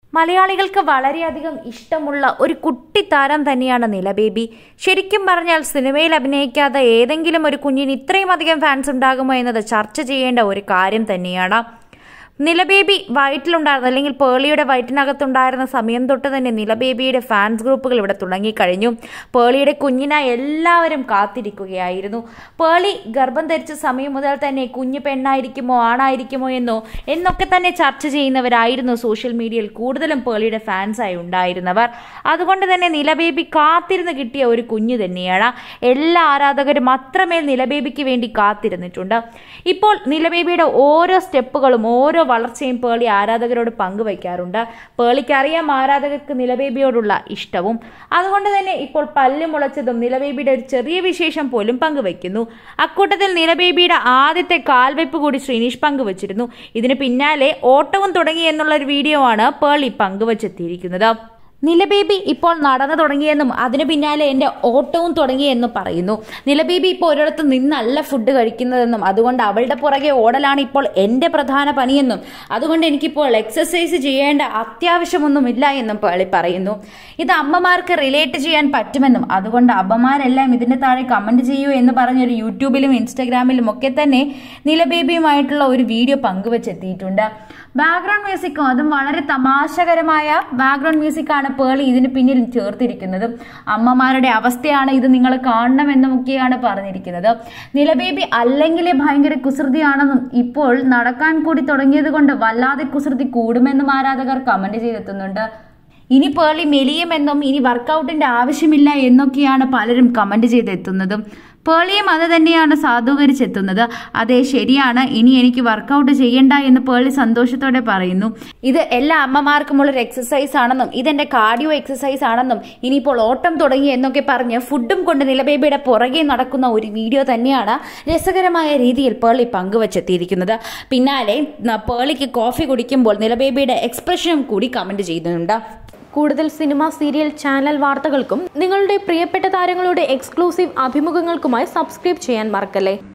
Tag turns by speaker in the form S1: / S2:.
S1: മലയാളികൾക്ക് വളരെയധികം ഇഷ്ടമുള്ള ഒരു കുട്ടി താരം തന്നെയാണ് നില ബേബി ശരിക്കും പറഞ്ഞാൽ സിനിമയിൽ അഭിനയിക്കാതെ ഏതെങ്കിലും ഒരു കുഞ്ഞിന് ഇത്രയും അധികം ഫാൻസ് ഉണ്ടാകുമോ എന്നത് ചർച്ച ചെയ്യേണ്ട ഒരു കാര്യം തന്നെയാണ് നിലബേബി വയറ്റിലുണ്ടായിരുന്ന അല്ലെങ്കിൽ പേളിയുടെ വയറ്റിനകത്തുണ്ടായിരുന്ന സമയം തൊട്ട് തന്നെ നിലബേബിയുടെ ഫാൻസ് ഗ്രൂപ്പുകൾ ഇവിടെ തുടങ്ങിക്കഴിഞ്ഞു പേളിയുടെ കുഞ്ഞിനായി എല്ലാവരും കാത്തിരിക്കുകയായിരുന്നു പേളി ഗർഭം ധരിച്ച സമയം മുതൽ തന്നെ കുഞ്ഞ് പെണ്ണായിരിക്കുമോ ആണായിരിക്കുമോ എന്നോ എന്നൊക്കെ തന്നെ ചർച്ച ചെയ്യുന്നവരായിരുന്നു സോഷ്യൽ മീഡിയയിൽ കൂടുതലും പേളിയുടെ ഫാൻസായി ഉണ്ടായിരുന്നവർ അതുകൊണ്ട് തന്നെ നിലബേബി കാത്തിരുന്ന് കിട്ടിയ ഒരു കുഞ്ഞ് തന്നെയാണ് എല്ലാ ആരാധകരും അത്രമേൽ നിലബേബിക്ക് വേണ്ടി കാത്തിരുന്നിട്ടുണ്ട് ഇപ്പോൾ നിലബേബിയുടെ ഓരോ സ്റ്റെപ്പുകളും ഓരോ വളർച്ചയും പേളി ആരാധകരോട് പങ്കുവയ്ക്കാറുണ്ട് പേളിക്ക് അറിയാം ആരാധകർക്ക് നിലബേബിയോടുള്ള ഇഷ്ടവും അതുകൊണ്ട് തന്നെ ഇപ്പോൾ പല്ല് മുളച്ചതും നിലബേബിയുടെ ഒരു ചെറിയ വിശേഷം പോലും പങ്കുവയ്ക്കുന്നു അക്കൂട്ടത്തിൽ നിലബേബിയുടെ ആദ്യത്തെ കാൽവെപ്പ് കൂടി ശ്രീനീഷ് പങ്കുവച്ചിരുന്നു ഇതിന് പിന്നാലെ ഓട്ടവും തുടങ്ങി എന്നുള്ള ഒരു വീഡിയോ ആണ് പേളി പങ്കുവച്ചെത്തിയിരിക്കുന്നത് നിലബേബി ഇപ്പോൾ നടന്നു തുടങ്ങിയെന്നും അതിനു പിന്നാലെ എൻ്റെ ഓട്ടവും തുടങ്ങിയെന്നും പറയുന്നു നിലബേബി ഇപ്പോൾ ഒരിടത്ത് നിന്നല്ല ഫുഡ് കഴിക്കുന്നതെന്നും അതുകൊണ്ട് അവളുടെ പുറകെ ഓടലാണ് ഇപ്പോൾ എൻ്റെ പ്രധാന പണിയെന്നും അതുകൊണ്ട് എനിക്കിപ്പോൾ എക്സസൈസ് ചെയ്യേണ്ട അത്യാവശ്യമൊന്നുമില്ല എന്നും പേളി പറയുന്നു ഇത് അമ്മമാർക്ക് റിലേറ്റ് ചെയ്യാൻ പറ്റുമെന്നും അതുകൊണ്ട് അമ്മമാരെല്ലാം ഇതിൻ്റെ താഴെ കമൻറ്റ് ചെയ്യൂ എന്ന് പറഞ്ഞൊരു യൂട്യൂബിലും ഇൻസ്റ്റഗ്രാമിലും ഒക്കെ തന്നെ നിലബേബിയുമായിട്ടുള്ള ഒരു വീഡിയോ പങ്കുവച്ചെത്തിയിട്ടുണ്ട് ബാക്ക്ഗ്രൗണ്ട് മ്യൂസിക്കും അതും വളരെ തമാശകരമായ ബാക്ക്ഗ്രൗണ്ട് മ്യൂസിക്കാണ് പേളി ഇതിന് പിന്നിൽ ചേർത്തിരിക്കുന്നത് അമ്മമാരുടെ അവസ്ഥയാണ് ഇത് നിങ്ങൾ കാണണമെന്നുമൊക്കെയാണ് പറഞ്ഞിരിക്കുന്നത് നിലബേബി അല്ലെങ്കിലേ ഭയങ്കര കുസൃതിയാണെന്നും ഇപ്പോൾ നടക്കാൻ കൂടി തുടങ്ങിയത് കൊണ്ട് വല്ലാതെ കുസൃതി കൂടുമെന്നും ആരാധകർ കമന്റ് ചെയ്തെത്തുന്നുണ്ട് ഇനി പേളി മെലിയുമെന്നും ഇനി വർക്കൗട്ടിന്റെ ആവശ്യമില്ല എന്നൊക്കെയാണ് പലരും കമന്റ് ചെയ്തെത്തുന്നതും പേളിയും അത് തന്നെയാണ് സാധൂകരിച്ചെത്തുന്നത് അതെ ശരിയാണ് ഇനി എനിക്ക് വർക്കൗട്ട് ചെയ്യണ്ട എന്ന് പേളി സന്തോഷത്തോടെ പറയുന്നു ഇത് എല്ലാ അമ്മമാർക്കുമുള്ള ഒരു എക്സസൈസ് ആണെന്നും ഇതെന്റെ കാർഡിയോ എക്സസൈസ് ആണെന്നും ഇനിയിപ്പോൾ ഓട്ടം തുടങ്ങി എന്നൊക്കെ പറഞ്ഞ് ഫുഡും കൊണ്ട് നിലബേബിയുടെ പുറകെ നടക്കുന്ന ഒരു വീഡിയോ തന്നെയാണ് രസകരമായ രീതിയിൽ പേളി പങ്കുവച്ചെത്തിയിരിക്കുന്നത് പിന്നാലെ ന- പേളിക്ക് കോഫി കുടിക്കുമ്പോൾ നിലബേബിയുടെ എക്സ്പ്രഷനും കൂടി കമന്റ് ചെയ്യുന്നുണ്ട്
S2: കൂടുതൽ സിനിമ സീരിയൽ ചാനൽ വാർത്തകൾക്കും നിങ്ങളുടെ പ്രിയപ്പെട്ട താരങ്ങളുടെ എക്സ്ക്ലൂസീവ് അഭിമുഖങ്ങൾക്കുമായി സബ്സ്ക്രൈബ് ചെയ്യാൻ മറക്കല്ലേ